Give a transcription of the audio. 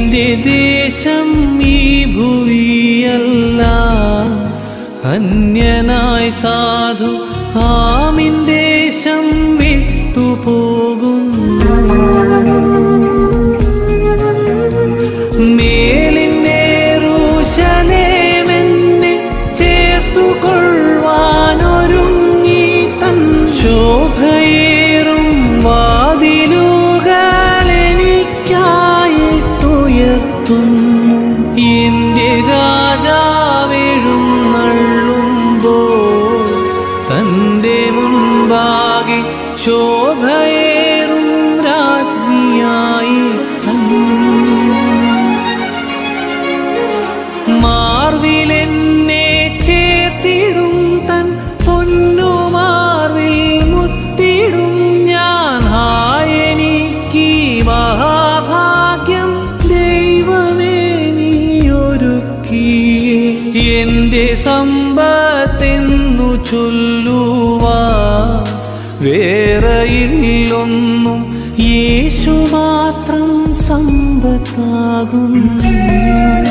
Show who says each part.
Speaker 1: എന്റെ ദേശം ഈ ഭൂവിയല്ല അന്യനായി സാധു ആമിൻ ദേശം വിട്ടുപോകുന്നു മേലിന്നേറൂശലേമെന്നെ ചേർത്തു കൊള്ളുവാനൊരുങ്ങി തൻ ശോഭയേറും വാതിലുകളെനിക്കായിട്ടുയർത്തുന്നു എന്റെ രാജാവെഴും നള്ളുമ്പോ തന്റെ മുൻപാകെ ശോഭയേറും രാജ്ഞിയായി തന്നു മാർവിലെന്നെ ചേർത്തിടും തൻ പൊന്നു മാർവിൽ മുത്തിടും ഞാൻ ഹായെനിക്ക് മഹാഭാഗ്യം ദൈവമേ നീ ഒരുക്കി എന്റെ സമ്പത്തെന്നു ചൊല്ലുവാ വേറെയില്ലൊന്നും യേശു മാത്രം സമ്പത്താകുന്നു